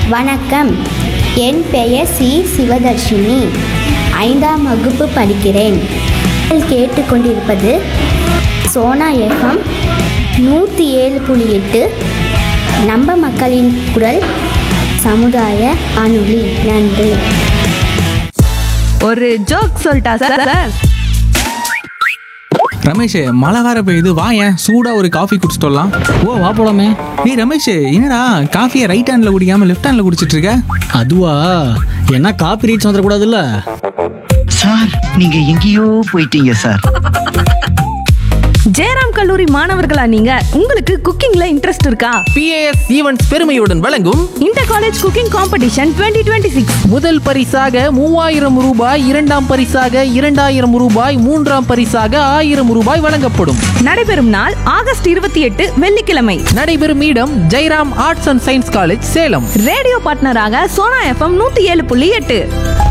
வணக்கம் என் பெயர் சி சிவதர்ஷினி ஐந்தாம் வகுப்பு படிக்கிறேன் நீங்கள் கேட்டுக்கொண்டிருப்பது சோனா எஃப்எம் நூற்றி ஏழு புள்ளி எட்டு நம்ம மக்களின் குரல் சமுதாய அணுளி நன்றி ஒரு ஜோக் சொல்லிட்டா சார் சார் ரமேஷ் மழை வேற பெய்யுது வா ஏன் சூடா ஒரு காஃபி குடிச்சிட்டு வரலாம் ஓ வா போலாமே ஏய் ரமேஷ் என்னடா காஃபியை ரைட் ஹேண்ட்ல குடிக்காம லெஃப்ட் ஹேண்ட்ல குடிச்சிட்டு இருக்க அதுவா என்ன காப்பி ரீச் வந்துடக்கூடாதுல்ல சார் நீங்க எங்கேயோ போயிட்டீங்க சார் ஜெயராம் கல்லூரி மாணவர்களா நீங்க உங்களுக்கு குக்கிங்ல இன்ட்ரெஸ்ட் இருக்கா பிஏஎஸ் ஈவெண்ட்ஸ் பெருமையுடன் வழங்கும் inter college cooking competition 2026 twenty six முதல் பரிசாக மூவாயிரம் ரூபாய் இரண்டாம் பரிசாக இரண்டாயிரம் ரூபாய் மூன்றாம் பரிசாக ஆயிரம் ரூபாய் வழங்கப்படும் நடைபெறும் நாள் ஆகஸ்ட் இருபத்தி எட்டு வெள்ளிக்கிழமை நடைபெறும் இடம் Jayaram arts and science college Salem radio பார்ட்னராக சோனா எஃப்எம் நூத்தி ஏழு புள்ளி எட்டு